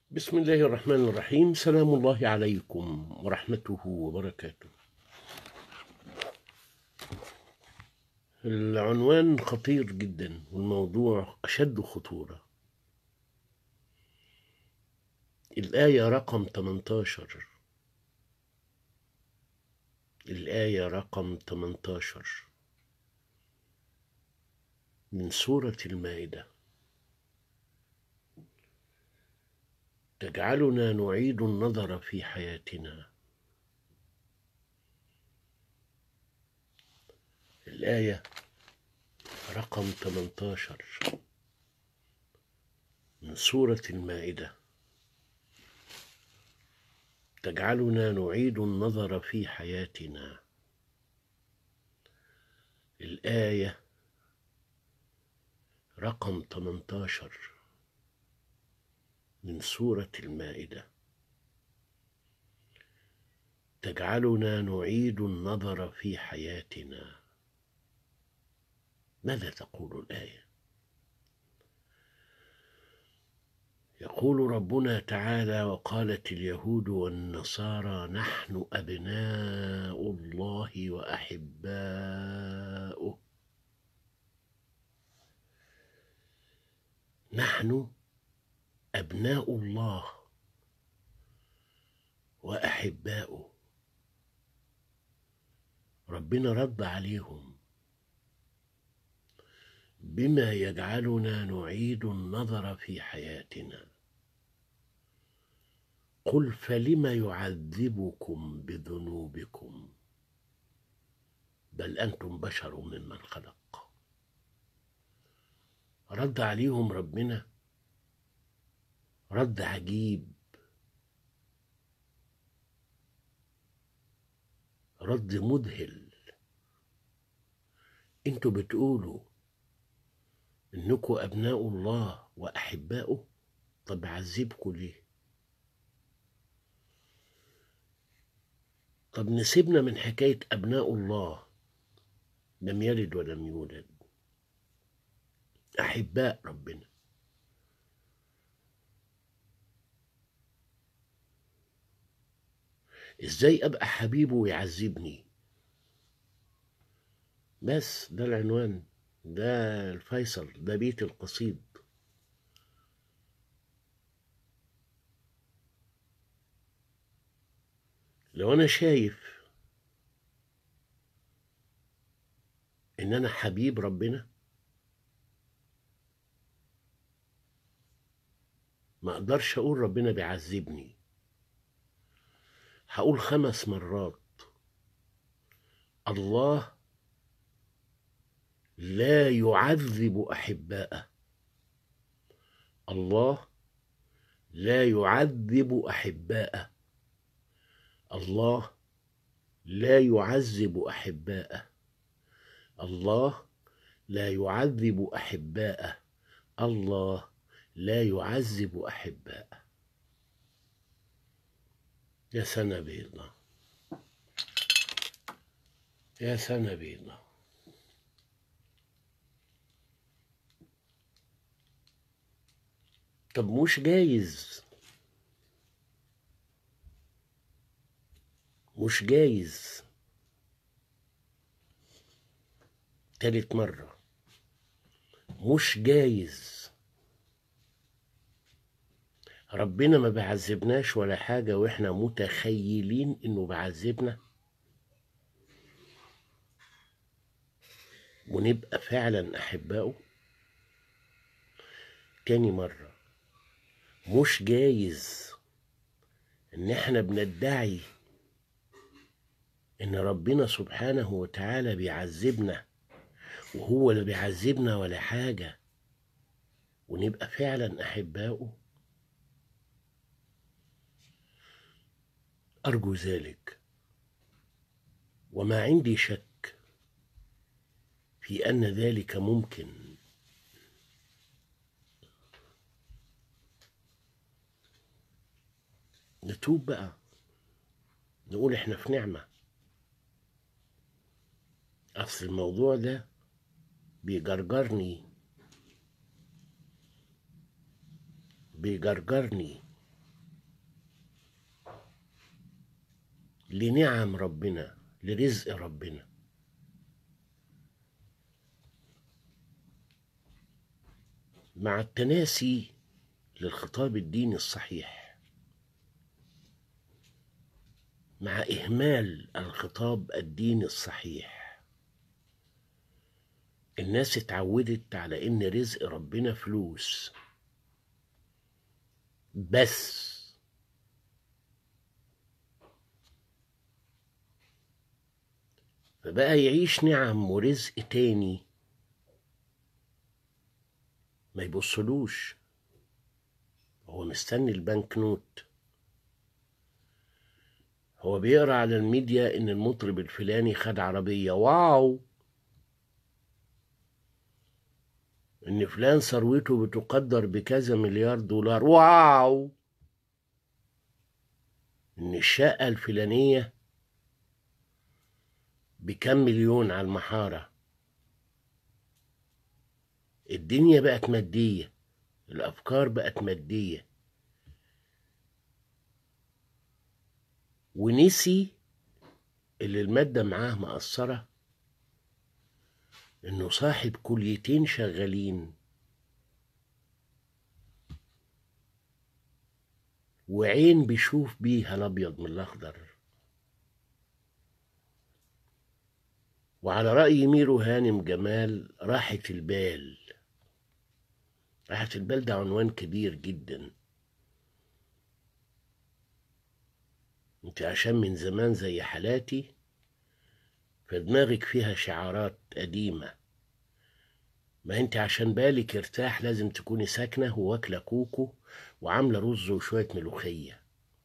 بسم الله الرحمن الرحيم سلام الله عليكم ورحمته وبركاته العنوان خطير جدا والموضوع أشد خطورة الآية رقم 18 الآية رقم 18 من سورة المائدة تجعلنا نعيد النظر في حياتنا الآية رقم 18 من سورة المائدة تجعلنا نعيد النظر في حياتنا الآية رقم 18 من سورة المائدة تجعلنا نعيد النظر في حياتنا ماذا تقول الآية؟ يقول ربنا تعالى وقالت اليهود والنصارى نحن أبناء الله وأحباؤه نحن أبناء الله وأحباؤه ربنا رد عليهم بما يجعلنا نعيد النظر في حياتنا قل فلم يعذبكم بذنوبكم بل انتم بشر ممن خلق رد عليهم ربنا رد عجيب رد مذهل انتوا بتقولوا انكم ابناء الله واحباؤه طب عذبكم ليه طب نسيبنا من حكايه ابناء الله لم يلد ولم يولد احباء ربنا ازاي ابقى حبيبه ويعذبني بس ده العنوان ده الفيصل ده بيت القصيد لو انا شايف ان انا حبيب ربنا ما اقدرش اقول ربنا بيعذبني هقول خمس مرات الله لا يعذب احباءه الله لا يعذب احباءه الله لا يعذب احباءه الله لا يعذب احباءه الله لا يعذب احباءه يا سنة بيضة يا سنة بيضة طب مش جايز مش جايز تالت مرة مش جايز ربنا ما بيعذبناش ولا حاجة واحنا متخيلين انه بيعذبنا ونبقى فعلا احبائه تاني مرة مش جايز ان احنا بندعي ان ربنا سبحانه وتعالى بيعذبنا وهو اللي بيعذبنا ولا حاجة ونبقى فعلا احبائه أرجو ذلك وما عندي شك في أن ذلك ممكن نتوب بقى نقول احنا في نعمة أصل الموضوع ده بيجرجرني بيجرجرني لنعم ربنا لرزق ربنا مع التناسي للخطاب الديني الصحيح مع إهمال الخطاب الديني الصحيح الناس اتعودت على إن رزق ربنا فلوس بس فبقى يعيش نعم ورزق تاني ما يبصلوش هو مستني البنك نوت هو بيقرا على الميديا ان المطرب الفلاني خد عربية واو ان فلان ثروته بتقدر بكذا مليار دولار واو ان الشقة الفلانية بكم مليون على المحارة الدنيا بقت مادية الأفكار بقت مادية ونسي اللي المادة معاه مقصرة إنه صاحب كليتين شغالين وعين بيشوف بيها الأبيض من الأخضر وعلى رأي ميرو هانم جمال راحة البال راحة البال ده عنوان كبير جدا انت عشان من زمان زي حالاتي فدماغك فيها شعارات قديمة ما انت عشان بالك يرتاح لازم تكوني ساكنة وواكلة كوكو وعاملة رز وشوية ملوخية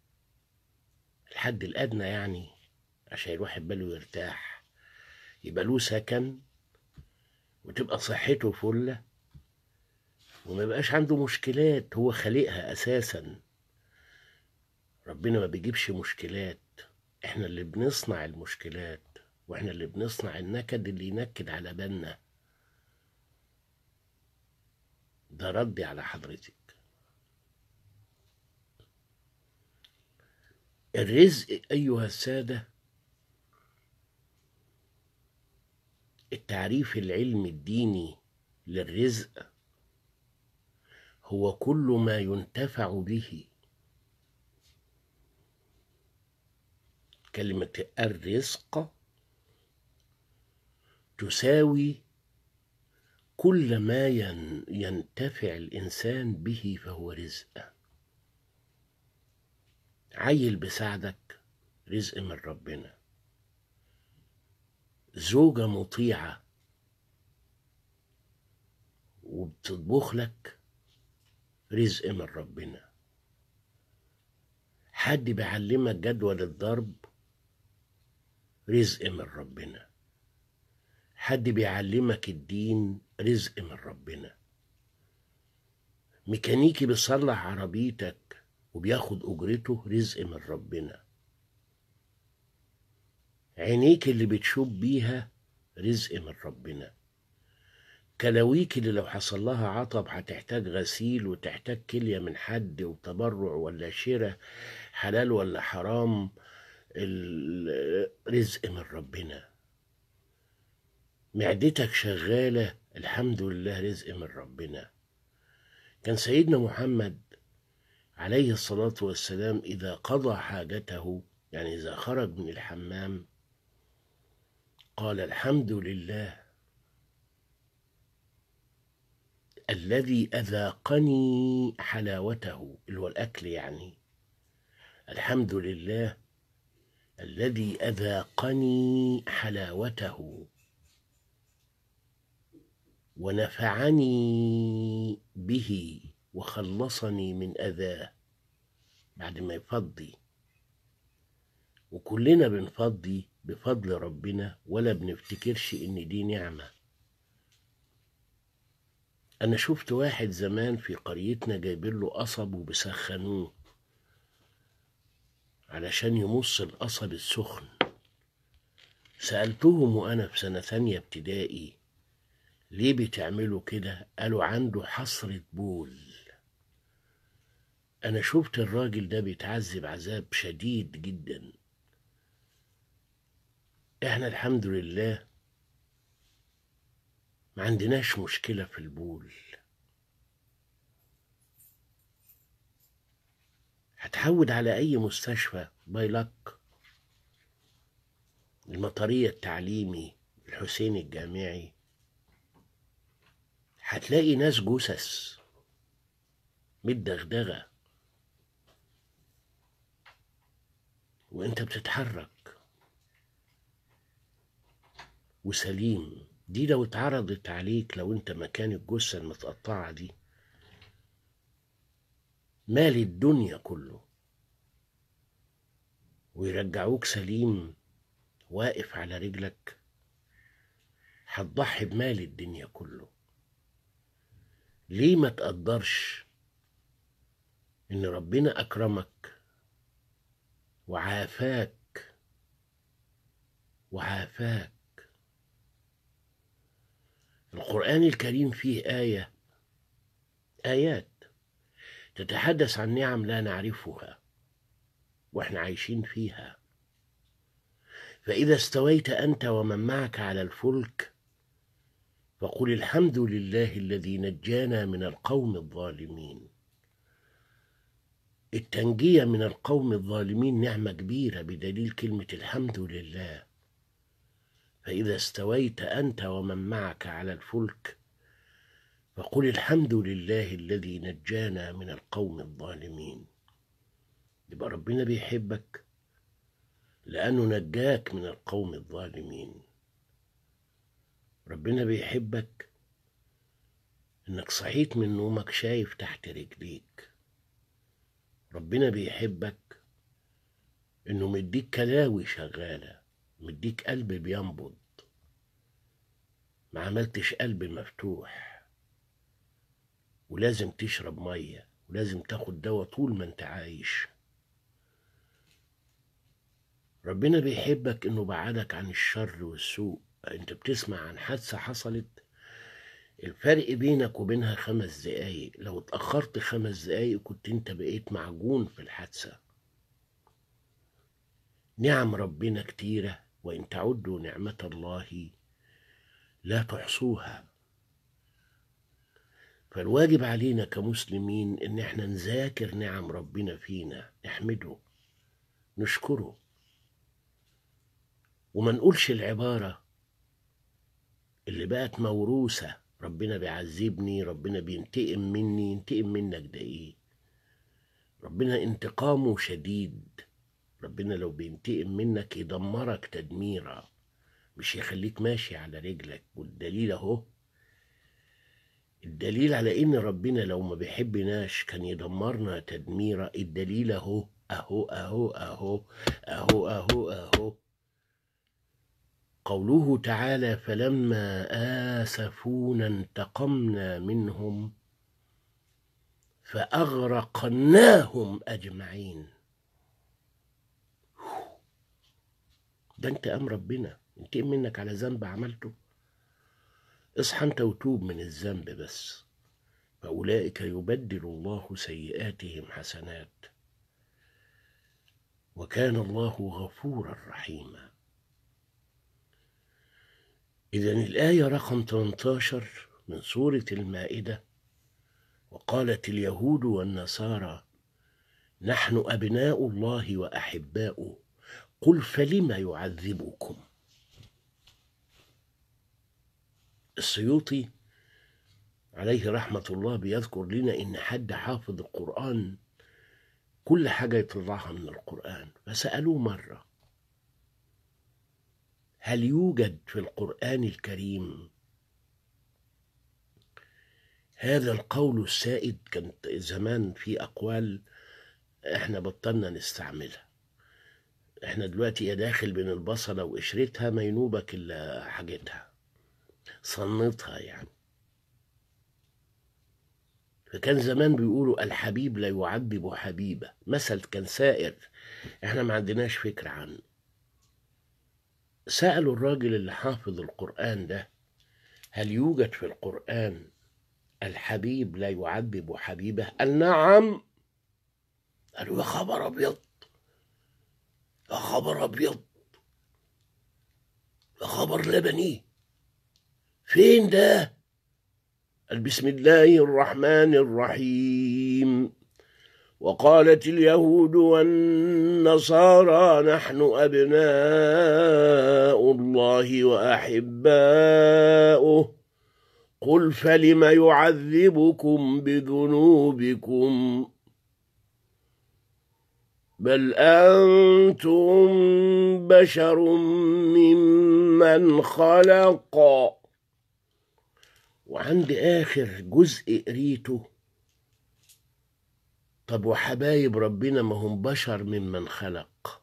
الحد الأدنى يعني عشان الواحد باله يرتاح يبقى له سكن وتبقى صحته فلة وما يبقاش عنده مشكلات هو خالقها أساسا ربنا ما بيجيبش مشكلات احنا اللي بنصنع المشكلات واحنا اللي بنصنع النكد اللي ينكد على بالنا ده ردي على حضرتك الرزق أيها السادة التعريف العلمي الديني للرزق هو كل ما ينتفع به كلمة الرزق تساوي كل ما ينتفع الإنسان به فهو رزق عيل بساعدك رزق من ربنا زوجة مطيعة وبتطبخ لك رزق من ربنا حد بيعلمك جدول الضرب رزق من ربنا حد بيعلمك الدين رزق من ربنا ميكانيكي بيصلح عربيتك وبياخد أجرته رزق من ربنا عينيك اللي بتشوف بيها رزق من ربنا كلاويك اللي لو حصل لها عطب هتحتاج غسيل وتحتاج كلية من حد وتبرع ولا شراء حلال ولا حرام الرزق من ربنا معدتك شغالة الحمد لله رزق من ربنا كان سيدنا محمد عليه الصلاة والسلام إذا قضى حاجته يعني إذا خرج من الحمام قال الحمد لله الذي أذاقني حلاوته اللي هو الأكل يعني الحمد لله الذي أذاقني حلاوته ونفعني به وخلصني من أذاه بعد ما يفضي وكلنا بنفضي بفضل ربنا ولا بنفتكرش إن دي نعمة أنا شفت واحد زمان في قريتنا جايبين له قصب وبسخنوه علشان يمص القصب السخن سألتهم وأنا في سنة ثانية ابتدائي ليه بتعملوا كده قالوا عنده حصرة بول أنا شفت الراجل ده بيتعذب عذاب شديد جدا احنا الحمد لله ما عندناش مشكلة في البول هتحود على أي مستشفى بايلك المطرية التعليمي الحسين الجامعي هتلاقي ناس جثث متدغدغة وانت بتتحرك وسليم دي لو اتعرضت عليك لو انت مكان الجثة المتقطعة دي مال الدنيا كله ويرجعوك سليم واقف على رجلك هتضحي بمال الدنيا كله ليه ما تقدرش ان ربنا اكرمك وعافاك وعافاك القرآن الكريم فيه آية آيات تتحدث عن نعم لا نعرفها واحنا عايشين فيها فإذا استويت أنت ومن معك على الفلك فقل الحمد لله الذي نجانا من القوم الظالمين التنجية من القوم الظالمين نعمة كبيرة بدليل كلمة الحمد لله فإذا استويت أنت ومن معك على الفلك فقل الحمد لله الذي نجانا من القوم الظالمين يبقى ربنا بيحبك لأنه نجاك من القوم الظالمين ربنا بيحبك إنك صحيت من نومك شايف تحت رجليك ربنا بيحبك إنه مديك كلاوي شغالة مديك قلب بينبض ما عملتش قلب مفتوح ولازم تشرب مية ولازم تاخد دواء طول ما انت عايش ربنا بيحبك انه بعدك عن الشر والسوء انت بتسمع عن حادثة حصلت الفرق بينك وبينها خمس دقايق لو اتأخرت خمس دقايق كنت انت بقيت معجون في الحادثة نعم ربنا كتيرة وإن تعدوا نعمة الله لا تحصوها فالواجب علينا كمسلمين إن احنا نذاكر نعم ربنا فينا نحمده نشكره وما نقولش العبارة اللي بقت موروثة ربنا بيعذبني ربنا بينتقم مني ينتقم منك ده ايه ربنا انتقامه شديد ربنا لو بينتقم منك يدمرك تدميرا مش يخليك ماشي على رجلك والدليل اهو الدليل على ان ربنا لو ما بيحبناش كان يدمرنا تدميرا الدليل اهو اهو اهو اهو اهو اهو اهو قوله تعالى فلما آسفونا انتقمنا منهم فأغرقناهم أجمعين ده انت أم ربنا ينتقم منك على ذنب عملته اصحى انت وتوب من الذنب بس فأولئك يبدل الله سيئاتهم حسنات وكان الله غفورا رحيما إذا الآية رقم 18 من سورة المائدة وقالت اليهود والنصارى نحن أبناء الله وأحباؤه قل فلم يعذبكم السيوطي عليه رحمة الله بيذكر لنا إن حد حافظ القرآن كل حاجة يطلعها من القرآن فسألوه مرة هل يوجد في القرآن الكريم هذا القول السائد كان زمان في أقوال احنا بطلنا نستعملها احنا دلوقتي يا داخل بين البصلة وقشرتها ما ينوبك إلا حاجتها صنتها يعني فكان زمان بيقولوا الحبيب لا يعذب حبيبه مثل كان سائر احنا ما عندناش فكرة عنه سألوا الراجل اللي حافظ القرآن ده هل يوجد في القرآن الحبيب لا يعذب حبيبه قال نعم قالوا يا خبر أبيض يا خبر أبيض ده خبر لبني فين ده قال بسم الله الرحمن الرحيم وقالت اليهود والنصارى نحن أبناء الله وأحباؤه قل فلم يعذبكم بذنوبكم بل أنتم بشر ممن خلق وعند آخر جزء قريته طب وحبايب ربنا ما هم بشر ممن خلق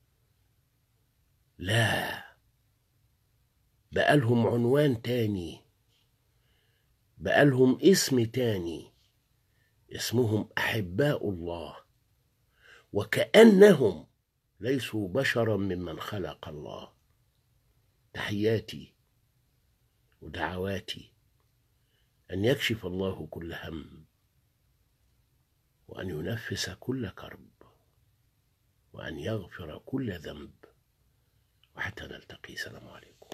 لا بقالهم عنوان تاني بقالهم اسم تاني اسمهم أحباء الله وكأنهم ليسوا بشرا ممن خلق الله تحياتي ودعواتي أن يكشف الله كل هم وأن ينفس كل كرب وأن يغفر كل ذنب وحتى نلتقي سلام عليكم